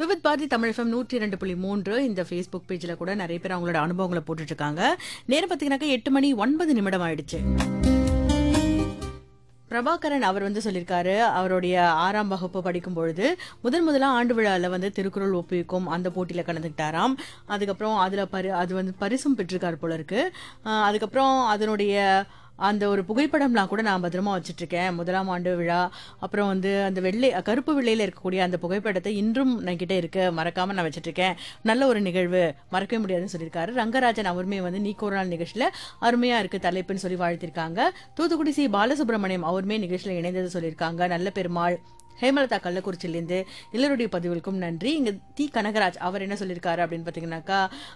Vividh Bharathi Tamil FM நூற்றி ரெண்டு புள்ளி மூன்று இந்த ஃபேஸ்புக் பேஜில் கூட நிறைய பேர் அவங்களோட அனுபவங்களை போட்டுட்டு இருக்காங்க நேரம் பார்த்தீங்கன்னாக்கா எட்டு மணி ஒன்பது நிமிடம் ஆயிடுச்சு பிரபாகரன் அவர் வந்து சொல்லியிருக்காரு அவருடைய ஆறாம் வகுப்பு படிக்கும் பொழுது முதன் முதலாக ஆண்டு விழாவில் வந்து திருக்குறள் ஒப்புவிக்கும் அந்த போட்டியில் கலந்துக்கிட்டாராம் அதுக்கப்புறம் அதில் பரி அது வந்து பரிசும் பெற்றிருக்காரு போல இருக்கு ஆஹ் அதுக்கப்புறம் அதனுடைய அந்த ஒரு புகைப்படம்லாம் கூட நான் பத்திரமா வச்சுட்டு இருக்கேன் முதலாம் ஆண்டு விழா அப்புறம் வந்து அந்த வெள்ளை கருப்பு வெள்ளையில இருக்கக்கூடிய அந்த புகைப்படத்தை இன்றும் என்கிட்ட இருக்கு மறக்காம நான் வச்சுட்டு இருக்கேன் நல்ல ஒரு நிகழ்வு மறக்கவே முடியாதுன்னு சொல்லியிருக்காரு ரங்கராஜன் அவருமே வந்து நீ ஒரு நாள் நிகழ்ச்சியில அருமையா இருக்கு தலைப்புன்னு சொல்லி வாழ்த்திருக்காங்க தூத்துக்குடி சி பாலசுப்ரமணியம் அவருமே நிகழ்ச்சியில இணைந்தது சொல்லியிருக்காங்க நல்ல பெருமாள் ஹேமலதா கள்ளக்குறிச்சியிலேருந்து எல்லாருடைய பதிவுகளுக்கும் நன்றி இங்க தி கனகராஜ் அவர் என்ன சொல்லியிருக்காரு அப்படின்னு பார்த்தீங்கன்னாக்கா